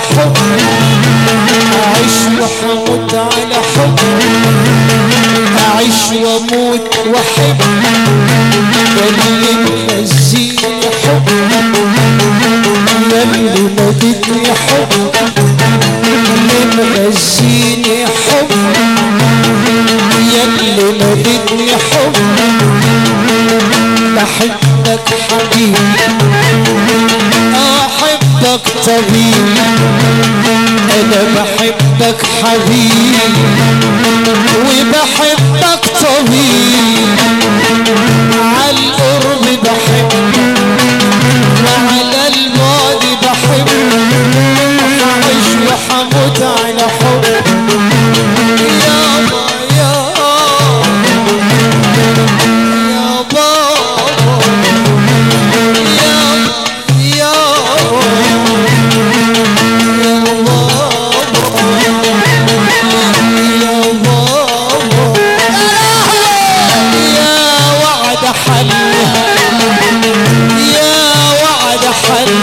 حب أعيش وحموت على حب أعيش وأموت وأحب يلي مهزيني حب يلي نادتني حب يلي مغزيني حب يلي نادتني حب بحبك حبيبي احبك طبيب انا بحبك حبيب وبحبك طبيب على القرب بحب وعلى البعد بحب هعيش وحموت على حب يابا يابا يا بابا يا يا يا بابا يا وعد حل يا وعد حل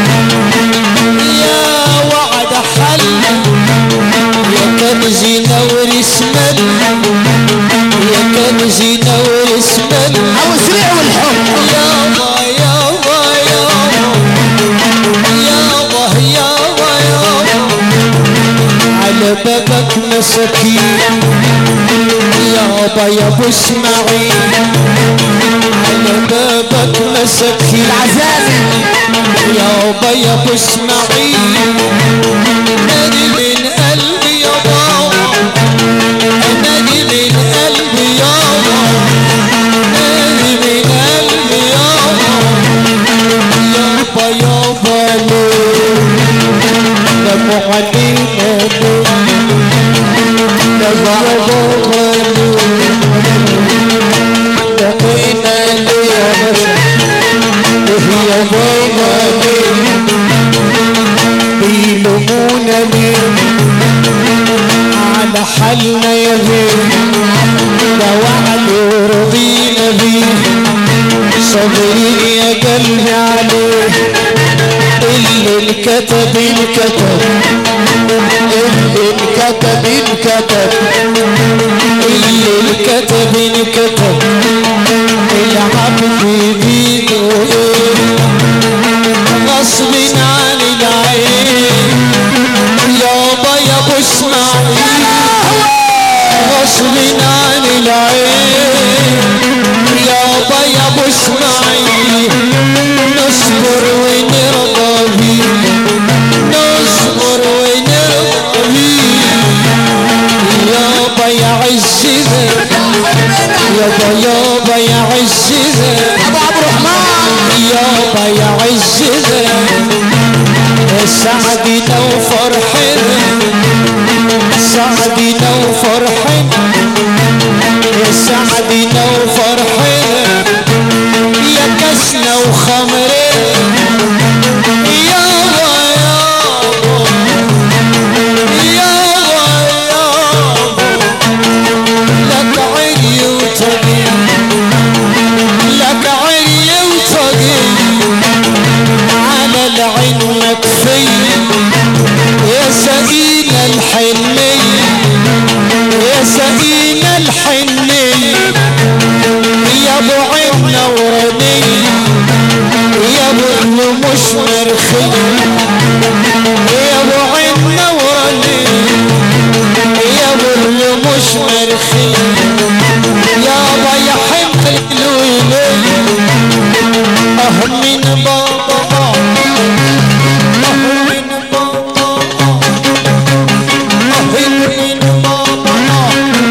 يا وعد حل يا كنز نور اسمل يا كنز نور اسمل او سريع والحب يابا يابا يابا يابا يابا يابا على بابك مساكين يابا يا ابو اسماعيل على بابك مساكين العزازي يابا يا ابو اسماعيل نادي من قلبي يا بابا نادي من قلبي يابا نادي من قلبي يابا يابا يابا ليه دموا علينا ليه دموا يابا ليه دمينا ليه يا بشر يا بابا ليه بيلومونا ليه على حالنا يا بيه ده وعد ورضينا بيه صابرين يا قلبي عليه اللي انكتب انكتب اللي انكتب انكتب اللي انكتب انكتب العبد بيده ايه غصب عن العين يابا يا ابو اسماعيل غصب عن العين يابا يا ابو اسماعيل نصبر ونرضى بيه نصبر ونرضى بيه يابا يا عزنا يابا يابا يا عزنا ابو عبد الرحمن يابا يا عزنا سعدنا وفرحنا سعدنا وفرحنا سعدنا وفرحنا يا كسنا وخمرنا يابا يابا يابا يابا لك عيني وطبيب لك عيني وطبيب على العين مكفية يا سقينا الحنية يا سقينا الحنية يا ابو عين نورانية يا ابو الرموش مرخية يا ابو عين نورانية يا ابو الرموش مرخية يابا يا حمل الويلين اه من بابا اه من بابا اه من بابا اه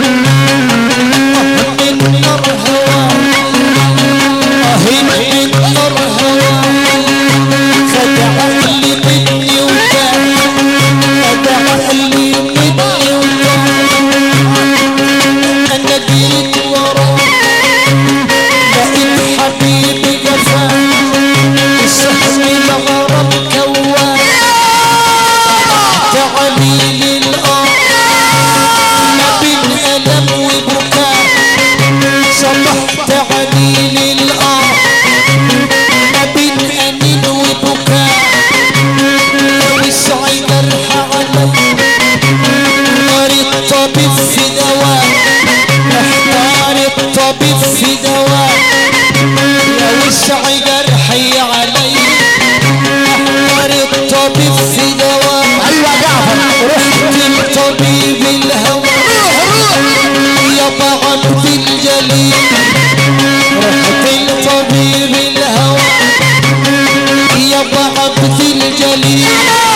من نار هوا اه من نار هوا خد عقلي مني وكان خد عقلي مني وكان انا جيت وراه لقيت حبيبي جفا سحب الغرب كوان تعليل الارض ما بين الم وبكاء صبحت عليل الارض ما بين انين وبكاء والسعيد دواء ايوه جعفر رحت لطبيب الهوى يا عبد الجليل رحت لطبيب الهوى يا عبد الجليل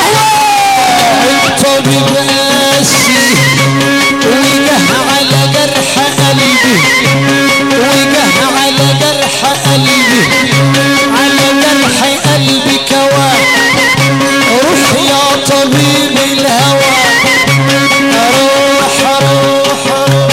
الطبيب قاسي وجه على جرح قلبي وجه على جرح قلبي على جرح قلبي كواه روح يا طبيب الهوى روح روح روح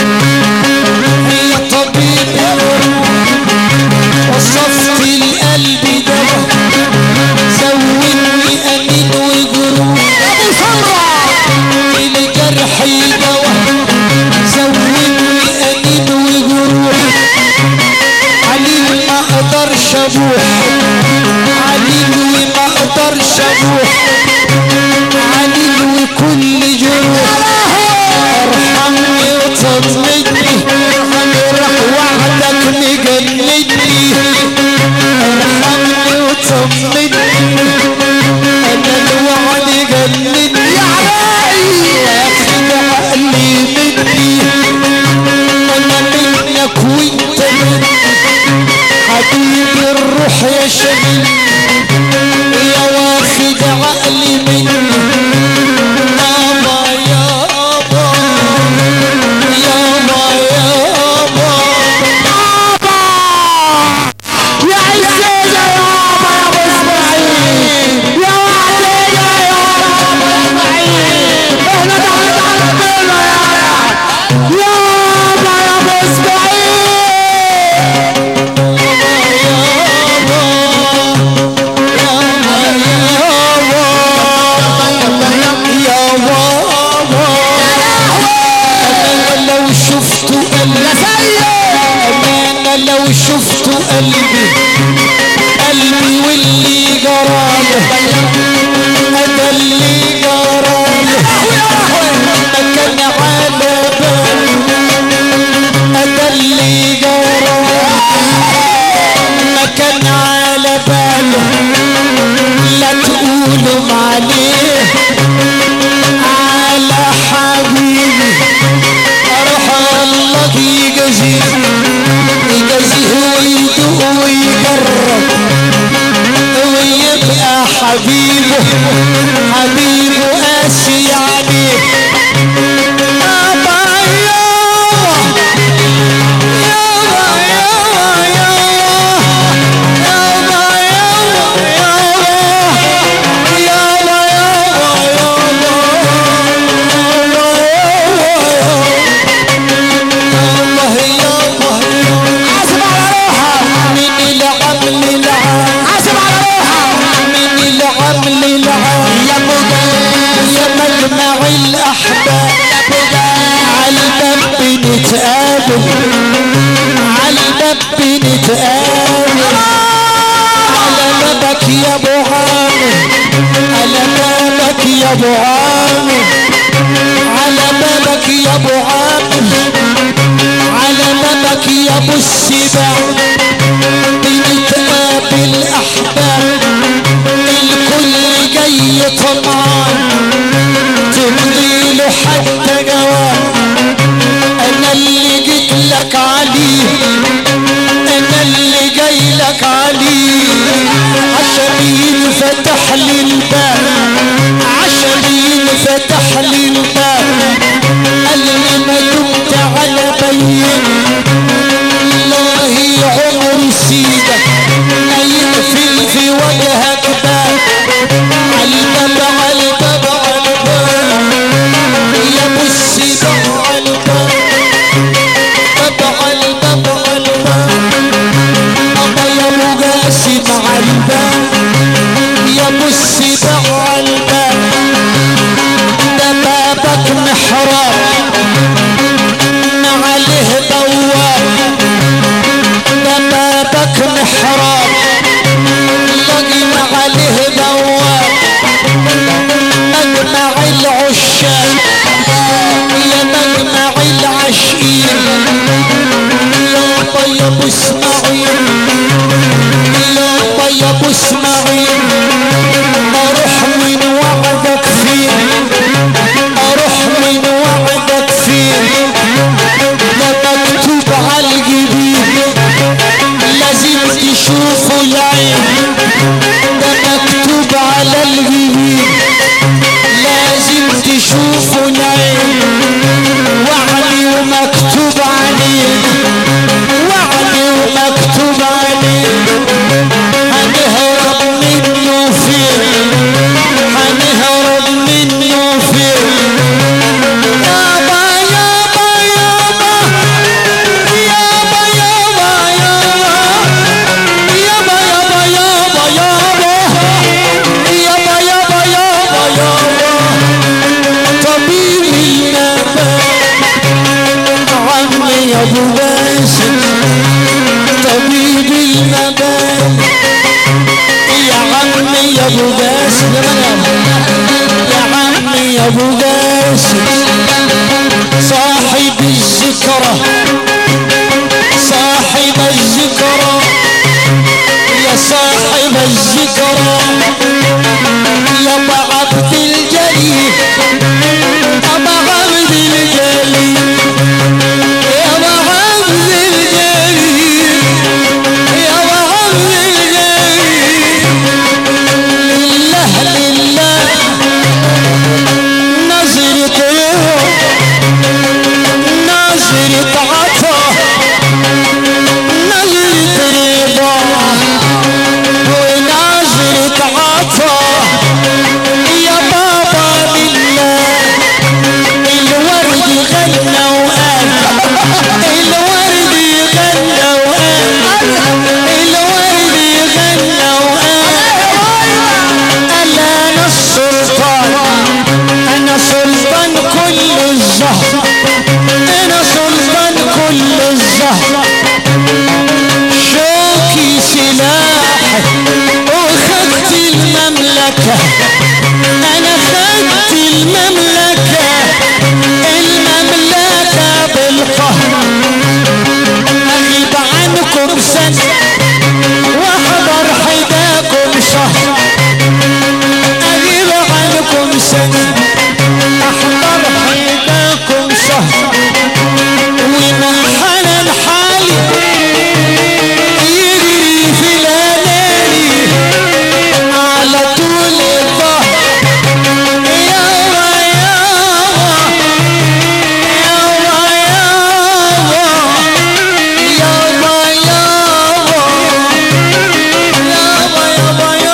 يا طبيب الروح وصفت القلب دواء زودني أمين وجروح ابو سمره الجرح دواء زودني أمين وجروح عليل ما اقدرش ابوح عليل ما اقدرش ابوح عليل وكل جروح ارحمني وطمني روح وعدك مجندني ارحمني وطمني انا الوعد جنني يا واخد عقلي مني انا منك وانت مني حبيبي الروح يا شبيب يا واخد عقلي مني يابا يابا يابا يابا يا عزيزة يابا يا ابو اسماعيل يا وعدينا يابا يا اسماعيل احنا تحت عرضنا يا يابا يا ابو اسماعيل لو شفت قلبي أمانة لو شفت قلبي قلبي واللي جراله أنا اللي جراله كان على بالي أنا اللي جراله ما كان على باله لا تقولوا عليه على حبيبي اروح الله يجزيه يجزيه ويدوق ويجرب ويبقى حبيبه حبيبه قاسي عليه بابا يابا يابا يابا يابا يابا يابا حاسب على روحك حاسب على روحك يا مجمع الأحباب على الباب بنتقابل على الباب بنتقابل على بابك يا ابو عامر على بابك يا ابو عامر على بابك يا ابو عامر على بابك يا ابو السباع بنتقابل احباب الكل جاي طمعان تمضي له حتى جواب انا اللي جيت لك عليه انا اللي جاي لك عليه عشان ينفتح لي الباب عشان ينفتح لي الباب قال لي ما دمت على بين الله عمر سيدك ما يقفل في وجهك باب عالباب عالباب ابو قاسم صاحب الذكرى صاحب الذكرى يا صاحب الذكرى يا ابو عبد الجليل ابو عبد الجليل يا ابو عبد الجليل يا ابو عبد الجليل لله لله نظرة نظرة عطا نظرة رضا ونظرة عطا يا بابا لله الورد غنى وقال الورد غنى وقال الورد غنى وقال ألا أنا السلطان أنا سلطان كل الزهر أنا سلطان كل الزهر شوكي سلاحي وخدت المملكة أنا خدت المملكة المملكة بالقهر أغيب عنكم سنة وأحضر حداكم شهر أغيب عنكم سنة أحضر حداكم شهر ومنحنى الحال يجري في الأناني على طول الظهر يابا يابا يابا يابا يابا يابا يابا يابا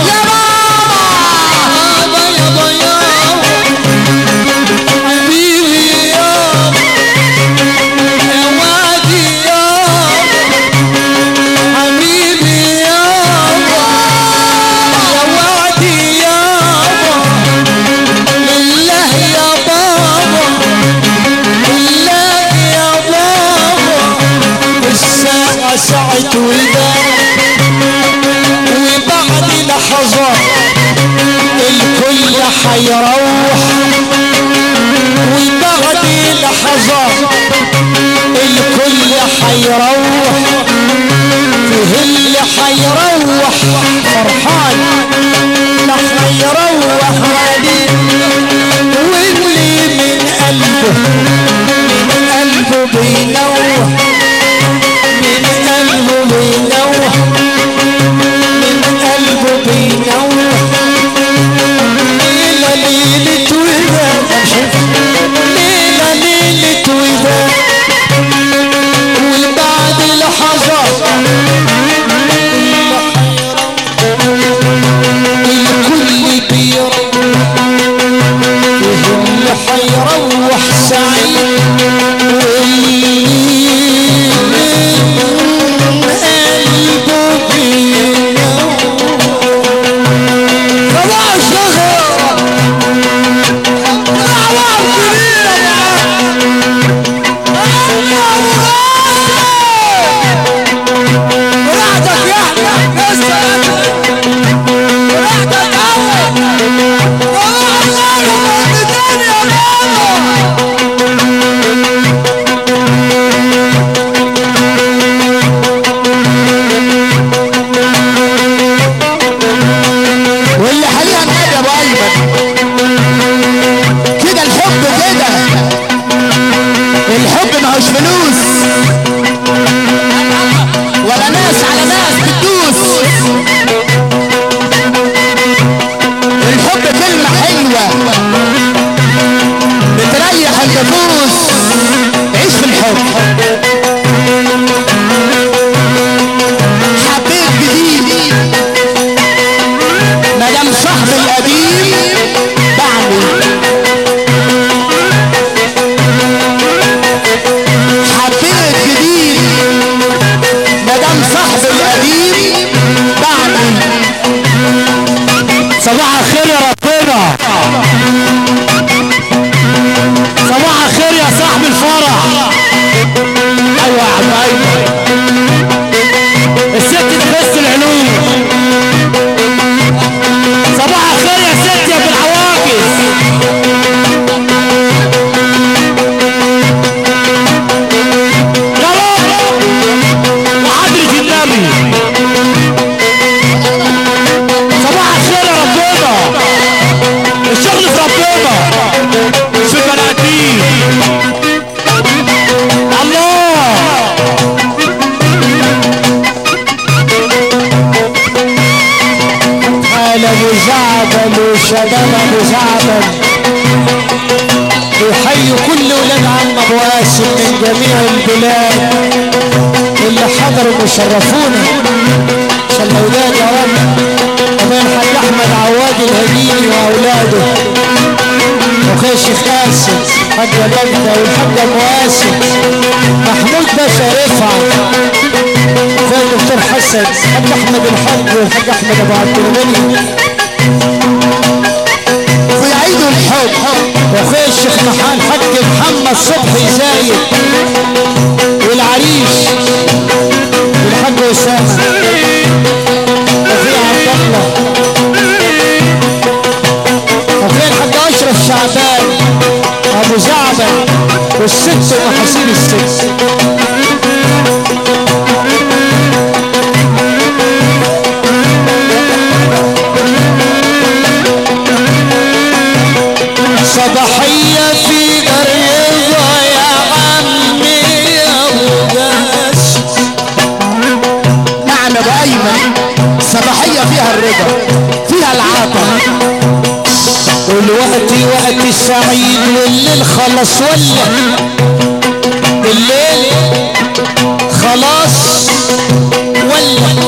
يابا يابا يابا يابا حبيبي يابا يا وادي يابا حبيبي يابا يا وادي يابا لله يا بابا لله يا بابا الساعة ساعة وداع وبعد لحظات الكل حيروح وبعد لحظات الكل حيروح فيه اللي حيروح فرحان لا حيروح غالي واللي من قلبه من قلبه بينوح من قلبه بينوح من قلبه بينوح ليلة ليلة وداع ليلة ليلة وداع وبعد لحظات الكل بيروح اللي حيروح سعيد واللي من قلبه بينوح خلاص شغل براحتك يا احمد لسه براحتك قوي والله تاني يا بابا واللي حاليا قاعد يا ابو ايمن كده الحب كده الحب ما هوش فلوس ولا ناس على ناس بتدوس الحب كلمة حلوة بتريح النفوس عيش في الحب حبيت جديد مدام صاحبي القديم بعمل حبيت جديد مدام صاحبي القديم بعمل صباح الخير يا ربنا صباح الخير يا صاحب الفرح النبي الله حال ابو زعبل وشباب ابو زعبل يحيي كل ولاد عم ابو قاسم من جميع البلاد اللي حضروا وشرفونا عشان الاولاد يا رب وبين الحاج احمد عواد الهديني واولاده وخي الشيخ قاسم حاجة بجدة والحاج ابو قاسم محمود باشا رفعت زي الدكتور حسن حاج احمد الحاج والحاج احمد ابو عبد الغني في عيد الحب واخويا الشيخ محمد حاج محمد صبحي زايد والعريش والحاج اسامه وفي عبد الله وفي الحاج اشرف شعبان ابو زعبل والست ومحاسين الست صباحية في قريضة يا عمي يا ابو قاس نعم ابو ايمن صباحية فيها الرضا فيها العطا والوقت وقت السعيد والليل خلص ولا الليل خلاص ولا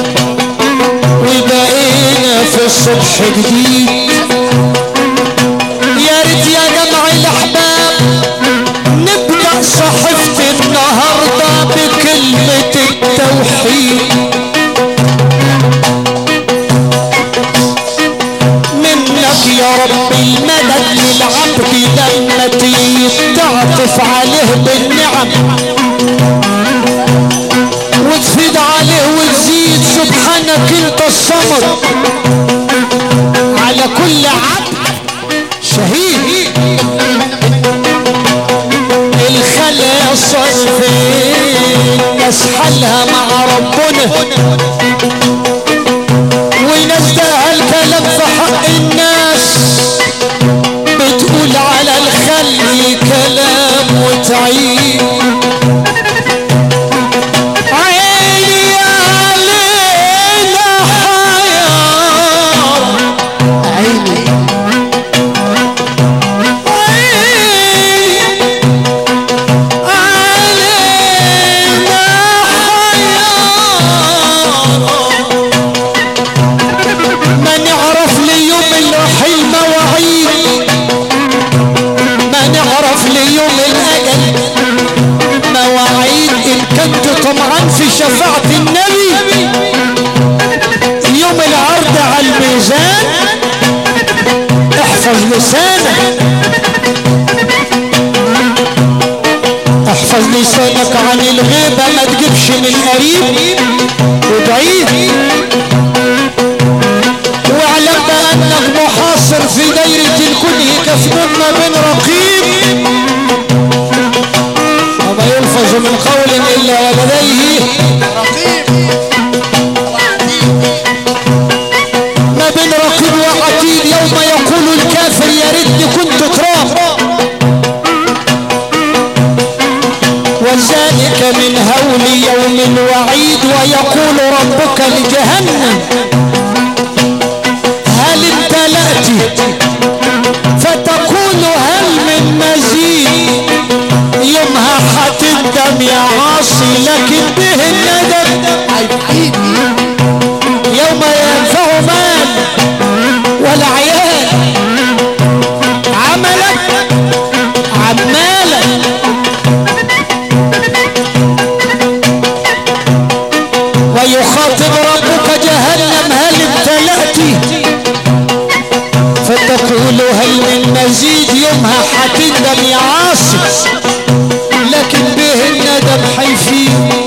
وبقينا في الصبح جديد يا ريت يا جمع الاحباب نبدا صحيفه النهارده بكلمه التوحيد منك يا رب المدد للعبد لما تيجي تعطف عليه بالنعم وتفيد عليه وتزيد سبحانك انت الصمد على كل عبد شهيد الخلا صيفين نسحلها مع ربنا وينزلها الكلام في حق الناس بتقول على الخلي كلام وتعيد عيني علينا حيار عيني ما نعرف ليوم الرحيل مواعيد ما نعرف ليوم الاجل مواعيد ان كنت طمعان في شفاعة النبي يوم العرض على الميزان احفظ لسانك احفظ لسانك عن الغيبة ما تجيبش من قريب وبعيد واعلم بانك محاصر في دايرة الكل كسبان ما بين رقيب وما يلفظ من قول الا ولديه ما بين رقيب وعتيد يوم يقول الكافر يا ريتني كنت تراب وذلك من هول يوم الوعيد ويقول ربك لجهنم هل امتلأت فتقول هل من مزيد يومها هتندم يا عاصي لكن به الندم يوم ينفع مال ولا عيال عملك عمالك ويخاطب ربك جهنم هل امتلأت فتقول هل من مزيد يومها هتندم يا عاصي لكن به الندم حيفيد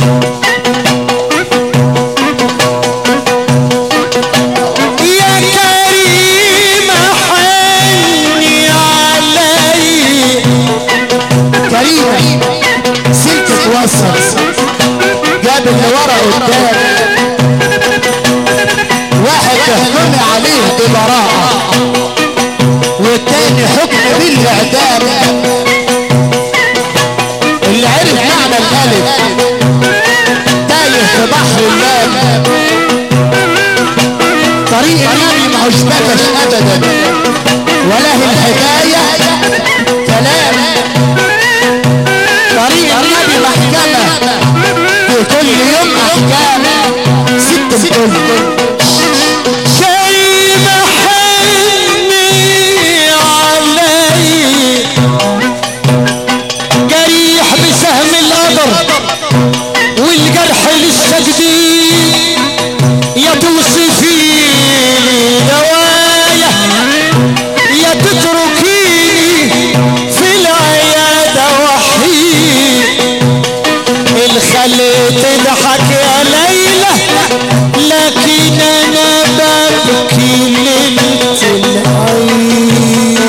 يا كريم حني علي كريم سلك توصل جاب اللي ورا قدام واحد تحكم عليه ببراءة والتاني حكم بالاعدام عشبكش ابدا ولا هي الحكاية كلام طريق النبي محكمة وكل يوم احكام ست الكل شيء محني علي جريح بسهم القدر والجرح لسه جديد يا توصفي لي دوايا يا تتركيني في العيادة وحيد الخل تضحك يا ليلى لكن انا ببكي ليلة العيد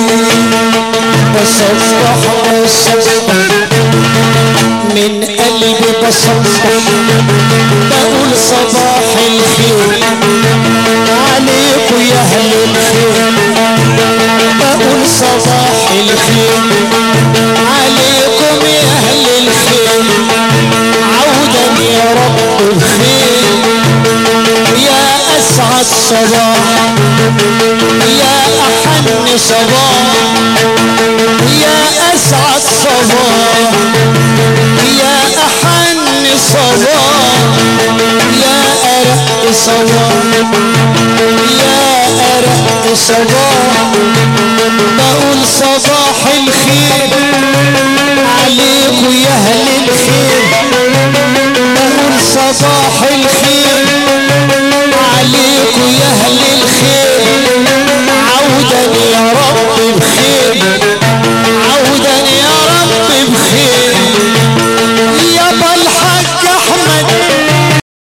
بصبح بصبح من قلبي بصبح بقول صباح الخير عليكم يا اهل الخير بقول صباح الخير عليكم يا اهل الخير عودا يا رب الخير يا اسعد صباح يا احن صباح يا اسعد صباح يا احن صباح يا ارق صباح يا ارق صباح بقول صباح الخير عليكم يا اهل الخير بقول صباح الخير